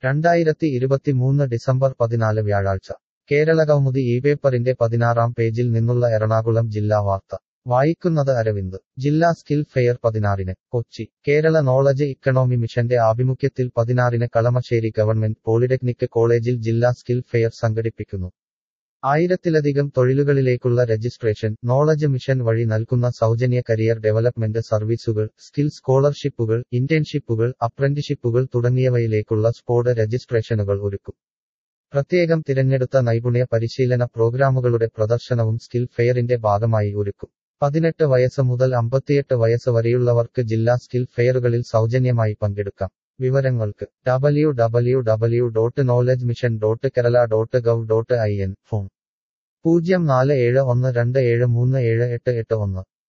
രണ്ടായിരത്തി ഇരുപത്തിമൂന്ന് ഡിസംബർ പതിനാല് വ്യാഴാഴ്ച കേരളകൗമുദി ഈ പേപ്പറിന്റെ പതിനാറാം പേജിൽ നിന്നുള്ള എറണാകുളം ജില്ലാ വാർത്ത വായിക്കുന്നത് അരവിന്ദ് ജില്ലാ സ്കിൽ ഫെയർ പതിനാറിന് കൊച്ചി കേരള നോളജ് ഇക്കണോമി മിഷന്റെ ആഭിമുഖ്യത്തിൽ പതിനാറിന് കളമശ്ശേരി ഗവൺമെന്റ് പോളിടെക്നിക് കോളേജിൽ ജില്ലാ സ്കിൽ ഫെയർ സംഘടിപ്പിക്കുന്നു ആയിരത്തിലധികം തൊഴിലുകളിലേക്കുള്ള രജിസ്ട്രേഷൻ നോളജ് മിഷൻ വഴി നൽകുന്ന സൗജന്യ കരിയർ ഡെവലപ്മെന്റ് സർവീസുകൾ സ്കിൽ സ്കോളർഷിപ്പുകൾ ഇന്റേൺഷിപ്പുകൾ അപ്രന്റിഷിപ്പുകൾ തുടങ്ങിയവയിലേക്കുള്ള സ്പോട്ട് രജിസ്ട്രേഷനുകൾ ഒരുക്കും പ്രത്യേകം തിരഞ്ഞെടുത്ത നൈപുണ്യ പരിശീലന പ്രോഗ്രാമുകളുടെ പ്രദർശനവും സ്കിൽ ഫെയറിന്റെ ഭാഗമായി ഒരുക്കും പതിനെട്ട് വയസ്സ് മുതൽ അമ്പത്തിയെട്ട് വയസ്സ് വരെയുള്ളവർക്ക് ജില്ലാ സ്കിൽ ഫെയറുകളിൽ സൗജന്യമായി പങ്കെടുക്കാം വിവരങ്ങൾക്ക് W W W dot knowledge mission dot Kerala dot gov dot I N phone പൂജ്യം നാല് ഏഴ് ഒന്ന് രണ്ട് ഏഴ് മൂന്ന് ഏഴ് എട്ട് എട്ട് ഒന്ന്